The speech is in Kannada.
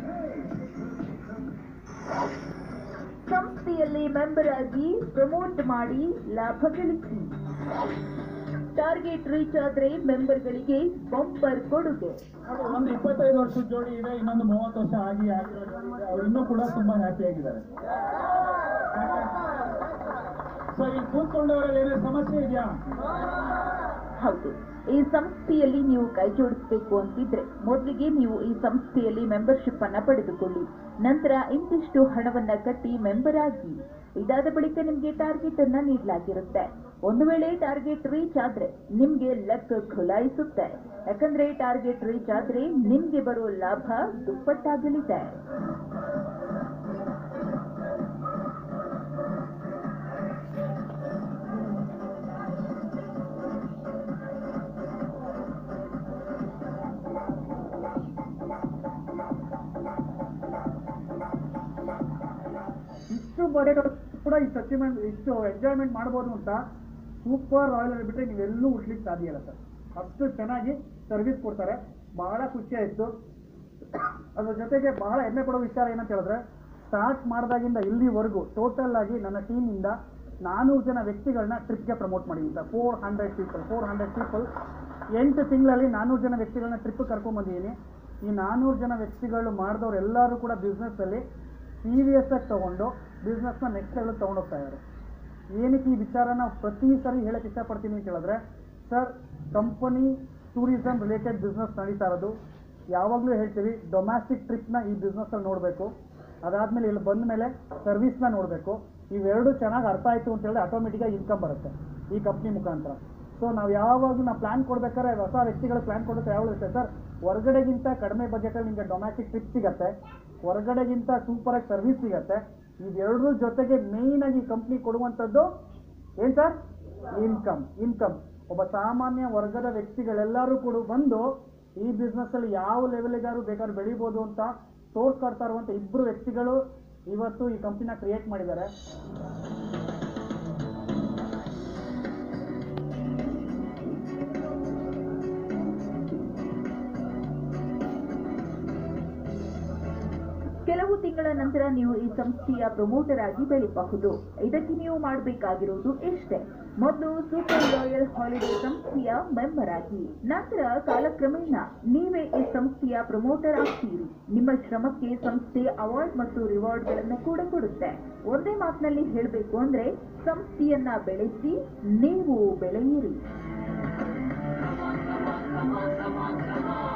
ಸಂಸ್ಥೆಯಲ್ಲಿ ಮೆಂಬರ್ ಆಗಿ ಪ್ರಮೋಟ್ ಮಾಡಿ ಲಾಭ ಗಳಿಸಿ ಟಾರ್ಗೆಟ್ ರೀಚ್ ಆದ್ರೆ ಮೆಂಬರ್ಗಳಿಗೆ ಬಂಪರ್ ಕೊಡುಗೆ ಅದು ಒಂದು ಇಪ್ಪತ್ತೈದು ವರ್ಷದ ಜೋಡಿ ಇದೆ ಇನ್ನೊಂದು ಮೂವತ್ತು ವರ್ಷ ಆಗಿ ಆಗಿರೋ ಜೋಡಿ ಇದೆ ಅವ್ರು ಇನ್ನೂ ಕೂಡ ತುಂಬಾ ಹ್ಯಾಪಿ ಆಗಿದ್ದಾರೆ ಸೊ ಇಲ್ಲಿ ಕೂತ್ಕೊಂಡವರಲ್ಲಿ ಏನೇ ಸಮಸ್ಯೆ ಇದೆಯಾ ಹೌದು ಈ ಸಂಸ್ಥೆಯಲ್ಲಿ ನೀವು ಕೈ ಜೋಡಿಸಬೇಕು ಅಂತಿದ್ರೆ ಮೊದಲಿಗೆ ನೀವು ಈ ಸಂಸ್ಥೆಯಲ್ಲಿ ಮೆಂಬರ್ಶಿಪ್ ಅನ್ನ ಪಡೆದುಕೊಳ್ಳಿ ನಂತರ ಇಂತಿಷ್ಟು ಹಣವನ್ನ ಕಟ್ಟಿ ಮೆಂಬರ್ ಆಗಿ ಇದಾದ ಬಳಿಕ ನಿಮ್ಗೆ ಟಾರ್ಗೆಟ್ ಅನ್ನ ನೀಡಲಾಗಿರುತ್ತೆ ಒಂದು ವೇಳೆ ಟಾರ್ಗೆಟ್ ರೀಚ್ ಆದ್ರೆ ನಿಮ್ಗೆ ಲೆಕ್ಕ ಖುಲಾಯಿಸುತ್ತೆ ಯಾಕಂದ್ರೆ ಟಾರ್ಗೆಟ್ ರೀಚ್ ಆದ್ರೆ ನಿಮ್ಗೆ ಬರೋ ಲಾಭ ದುಪ್ಪಟ್ಟಾಗಲಿದೆ ಇಷ್ಟು ಬಜೆಟ್ ಕೂಡ ಇಷ್ಟು ಅಚೀವ್ಮೆಂಟ್ ಇಷ್ಟು ಎಂಜಾಯ್ಮೆಂಟ್ ಮಾಡ್ಬೋದು ಅಂತ ಸೂಪರ್ ರಾಯಲ್ ಬಿಟ್ಟರೆ ನೀವೆಲ್ಲೂ ಉಟ್ಲಿಕ್ಕೆ ಸಾಧ್ಯ ಇಲ್ಲ ಸರ್ ಅಷ್ಟು ಚೆನ್ನಾಗಿ ಸರ್ವಿಸ್ ಕೊಡ್ತಾರೆ ಬಹಳ ಖುಷಿ ಆಯಿತು ಅದ್ರ ಜೊತೆಗೆ ಬಹಳ ಹೆಮ್ಮೆ ಪಡೋ ವಿಚಾರ ಏನಂತ ಹೇಳಿದ್ರೆ ಸ್ಟಾರ್ಟ್ ಮಾಡಿದಾಗಿಂದ ಇಲ್ಲಿವರೆಗೂ ಟೋಟಲ್ ಆಗಿ ನನ್ನ ಟೀಮಿಂದ ನಾನೂರು ಜನ ವ್ಯಕ್ತಿಗಳನ್ನ ಟ್ರಿಪ್ಗೆ ಪ್ರಮೋಟ್ ಮಾಡಿದ್ದೀನಿ sir four hundred people four hundred people ಎಂಟು ತಿಂಗಳಲ್ಲಿ ನಾನೂರು ಜನ ವ್ಯಕ್ತಿಗಳನ್ನ ಟ್ರಿಪ್ ಕರ್ಕೊಂಬಂದಿದ್ದೀನಿ ಈ ನಾನೂರು ಜನ ವ್ಯಕ್ತಿಗಳು ಮಾಡಿದವ್ರು ಎಲ್ಲರೂ ಕೂಡ ಬಿಸ್ನೆಸ್ಸಲ್ಲಿ ಸೀರಿಯಸ್ ಆಗಿ ತಗೊಂಡು ಬಿಸ್ನೆಸ್ನ ನೆಕ್ಸ್ಟ್ ಲೆವೆಲ್ ತೊಗೊಂಡೋಗ್ತಾ ಇದ್ದಾರೆ ಏನಕ್ಕೆ ಈ ವಿಚಾರನ ಪ್ರತಿ ಸರಿ ಹೇಳಕ್ಕೆ ಇಷ್ಟಪಡ್ತೀನಿ ಅಂತ ಹೇಳಿದ್ರೆ sir company tourism related business ನಡೀತಾ ಇರೋದು ಯಾವಾಗಲೂ ಹೇಳ್ತೀವಿ ಡೊಮ್ಯಾಸ್ಟಿಕ್ ಟ್ರಿಪ್ನ ಈ ಬಿಸ್ನೆಸ್ಸಲ್ಲಿ ನೋಡಬೇಕು ಅದಾದಮೇಲೆ ಇಲ್ಲಿ ಬಂದ ಮೇಲೆ ಸರ್ವಿಸ್ನ ನೋಡಬೇಕು ಇವೆರಡು ಚೆನ್ನಾಗಿ ಅರ್ಥ ಆಯಿತು ಅಂತ ಹೇಳಿದ್ರೆ ಆಟೋಮೆಟಿಕಾಗಿ ಇನ್ಕಮ್ ಬರುತ್ತೆ ಈ ಕಂಪ್ನಿ ಮುಖಾಂತರ ಸೊ ನಾವು ಯಾವಾಗಲೂ ನಾವು ಪ್ಲ್ಯಾನ್ ಕೊಡ್ಬೇಕಾದ್ರೆ ಹೊಸ ವ್ಯಕ್ತಿಗಳು ಪ್ಲ್ಯಾನ್ ಕೊಡುತ್ತೆ ಯಾವಾಗ ಇರುತ್ತೆ ಸರ್ ಹೊರಗಡೆಗಿಂತ ಕಡಿಮೆ ಬಜೆಟಲ್ಲಿ ನಿಮಗೆ ಡೊಮ್ಯಾಟಿಕ್ ಟ್ರಿಪ್ ಸಿಗತ್ತೆ ಹೊರಗಡೆಗಿಂತ ಸೂಪರಾಗಿ ಸರ್ವಿಸ್ ಸಿಗತ್ತೆ ಇದೆರಡರ ಜೊತೆಗೆ ಮೇಯ್ನ್ ಆಗಿ ಕಂಪ್ನಿ ಕೊಡುವಂಥದ್ದು ಏನು ಸರ್ ಇನ್ಕಮ್ ಇನ್ಕಮ್ ಒಬ್ಬ ಸಾಮಾನ್ಯ ವರ್ಗದ ವ್ಯಕ್ತಿಗಳೆಲ್ಲರೂ ಕೂಡ ಬಂದು ಈ ಬಿಸ್ನೆಸ್ಸಲ್ಲಿ ಯಾವ ಲೆವೆಲಿಗಾದ್ರು ಬೇಕಾದ್ರೂ ಬೆಳಿಬೋದು ಅಂತ ತೋರ್ಸ್ಕೊಡ್ತಾ ಇರುವಂಥ ಇಬ್ಬರು ವ್ಯಕ್ತಿಗಳು ಇವತ್ತು ಈ ಕಂಪ್ನಿನ ಕ್ರಿಯೇಟ್ ಮಾಡಿದ್ದಾರೆ ಕೆಲವು ತಿಂಗಳ ನಂತರ ನೀವು ಈ ಸಂಸ್ಥೆಯ ಪ್ರಮೋಟರ್ ಆಗಿ ಬೆಳಿಬಹುದು ಇದಕ್ಕೆ ನೀವು ಮಾಡಬೇಕಾಗಿರುವುದು ಇಷ್ಟೇ ಮೊದಲು ಸೂಪರ್ ರಾಯಲ್ ಹಾಲಿಡೇ ಸಂಸ್ಥೆಯ ಮೆಂಬರ್ ಆಗಿ ನಂತರ ಕಾಲಕ್ರಮೇಣ ನೀವೇ ಈ ಸಂಸ್ಥೆಯ ಪ್ರಮೋಟರ್ ಆಗ್ತೀರಿ ನಿಮ್ಮ ಶ್ರಮಕ್ಕೆ ಸಂಸ್ಥೆ ಅವಾರ್ಡ್ ಮತ್ತು ರಿವಾರ್ಡ್ಗಳನ್ನು ಕೂಡ ಕೊಡುತ್ತೆ ಒಂದೇ ಮಾತಿನಲ್ಲಿ ಹೇಳಬೇಕು ಅಂದ್ರೆ ಸಂಸ್ಥೆಯನ್ನ ಬೆಳೆಸಿ ನೀವು ಬೆಳೆಯಿರಿ